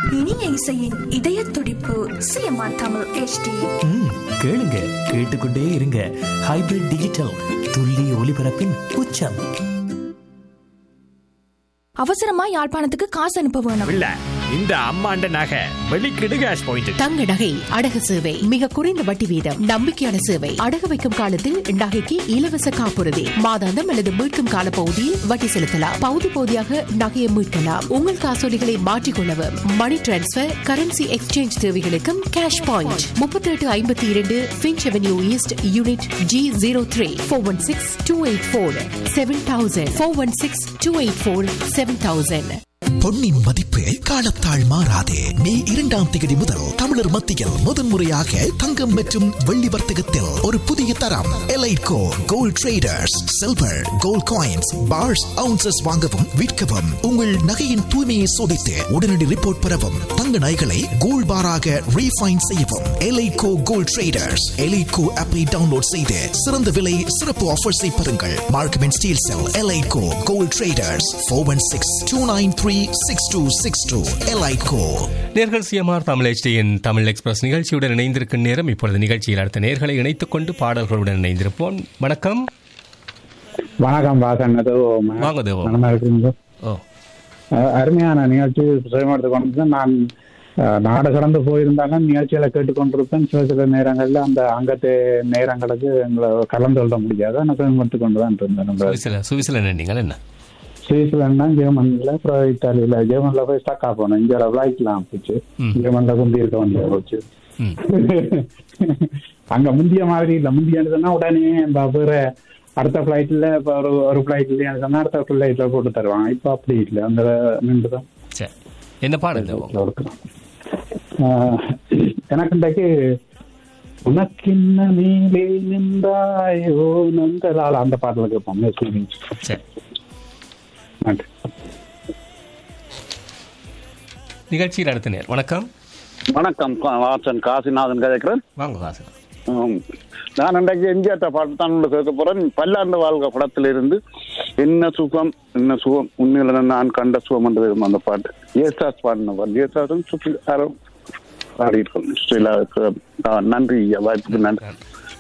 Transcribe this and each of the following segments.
இனிய இசையின் இதய துடிப்பு சிஎம்ஆர் தமிழ் HD ம், கேளுங்க கேட்டுக்கொண்டே இருங்க ஹைபிரிட் டிஜிட்டல் துல்லிய ஒலிபரப்பின் உச்சம் அவசரமா யாழ்ப்பாணத்துக்கு காசு அனுப்ப வேணும் இல்ல இந்த அம்மாண்ட நகை வெளிக்கிடு கேஷ் பாயிண்ட் தங்க நகை அடகு சேவை மிக குறைந்த வட்டி வீதம் நம்பிக்கையான சேவை அடகு வைக்கும் காலத்தில் நகைக்கு இலவச காப்புறுதி மாதாந்தம் அல்லது மீட்கும் கால பகுதியில் வட்டி செலுத்தலாம் பகுதி பகுதியாக நகையை மீட்கலாம் உங்கள் காசோலிகளை மாற்றிக்கொள்ளவும் மணி டிரான்ஸ்பர் கரன்சி எக்ஸ்சேஞ்ச் தேவைகளுக்கும் கேஷ் பாயிண்ட் முப்பத்தி எட்டு ஐம்பத்தி இரண்டு Finch avenue east unit G zero three four one six two eight four seven thousand four one six two eight four seven thousand பொன்னின் மதிப்பு காலத்தால் மாறாதே மே இரண்டாம் தேதி முதல் தமிழர் மத்தியில் முதன்முறையாக தங்கம் மற்றும் வெள்ளி வர்த்தகத்தில் ஒரு புதிய தரம் Eliteco gold traders silver gold coins bars ounces வாங்கவும் விற்கவும் உங்கள் நகையின் தூய்மையை சோதித்து உடனடி ரிப்போர்ட் பெறவும் தங்க நகைகளை கோல்ட் பாராக ரீஃபைன் செய்யவும் எலைட்கோ கோல்ட் ட்ரேடர்ஸ் எலைட்கோ ஆப்பை டவுன்லோட் செய்து சிறந்த விலை சிறப்பு ஆஃபர்ஸை பெறுங்கள் Markham and Steeles Eliteco gold traders four one six two nine three six two six two Eliteco நேர்கள் சிஎம்ஆர் தமிழ் HDயின் தமிழ் எக்ஸ்பிரஸ் நிகழ்ச்சியுடன் இணைந்திருக்கும் நேரம் இப்பொழுது நிகழ்ச்சியில் அடுத்த நேர்களை இணைத்துக் கொண்டு பாடல்களுடன் இணைந்திருப்போம் வணக்கம் வணக்கம் வாசன் அது வாங்க தேவோ. மனமா இருக்குங்க ஓ அஹ் அருமையான நிகழ்ச்சி சுயமாடுத்து கொண்டு நான் அஹ், நாடு கடந்து போயிருந்தாலும் நிகழ்ச்சிகளை கேட்டுக்கொண்டிருப்பேன் சில சில நேரங்கள்ல அந்த அங்கத்து நேரங்களுக்கு எங்களை கலந்து கொள்ள முடியாது ஆனால் பயன்படுத்தி கொண்டு தான் இருந்தேன் நம்ம சுவிசில சுவிசில நீங்கள் என்ன சுவிட்சர்லாந்து ஜெர்மன்ல அப்புறம் இத்தாலியில ஜெர்மன்ல போய் ஸ்டக்கா போனோம் இங்கே ஃபிளைட்லாம் போச்சு ம். ஜெர்மன்ல குந்தி இருக்க வேண்டிய போச்சு ம். அங்க முந்திய மாதிரி இல்ல முந்திய சொன்னா உடனே இந்த வேற அடுத்த ஃபிளைட்ல இப்ப ஒரு ஒரு ஃபிளைட்ல சொன்னா அடுத்த ஃபிளைட்ல போட்டு தருவாங்க இப்ப அப்படி இல்லை அந்த நின்று தான் சரி என்ன பாடல் தேவோ கொடுக்கலாம் ஆஹ், எனக்கு இன்றைக்கு உனக்கின்ன மேலே நின்றாயோ நந்தலால் அந்த பாட்டில் கேட்போம் மெஸ்ஸி சரி நன்றி நிகழ்ச்சியில் அடுத்த நேர் வணக்கம் வணக்கம் கா- வாசன் காசிநாதன் கதைக்கிறேன் வாங்க வாசன் ஆம். நான் இன்றைக்கு எம்ஜிஆர் பாட்டு தான் உள்ள கேட்க போறேன் பல்லாண்டு வாழ்க படத்திலிருந்து என்ன சுகம் என்ன சுகம் உண்மையில நான் கண்ட சுகம் என்று வரும் அந்த பாட்டு ஏசாஸ் பாடின பாட்டு ஏசாசும் சுற்றிலும் பாடியிருக்கோம் ஸ்ரீலாவுக்கு ஆ, நன்றி ஐயா, வாய்ப்புக்கு நன்றி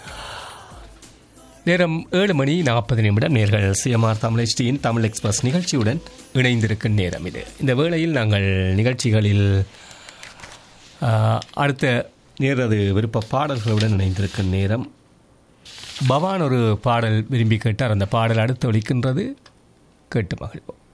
நேரம் ஏழு மணி நாற்பது நிமிடம் நேர்கள் சிஎம்ஆர் தமிழ் HDயின் தமிழ் எக்ஸ்பிரஸ் நிகழ்ச்சியுடன் இணைந்திருக்கும் நேரம் இது இந்த வேளையில் நாங்கள் நிகழ்ச்சிகளில் ஆ, அடுத்த நேரது விருப்ப பாடல்களுடன் இணைந்திருக்கும் நேரம் பவான் ஒரு பாடல் விரும்பி கேட்டார் அந்த பாடல் அடுத்து ஒலிக்கின்றது கேட்டு மகிழ்வோம்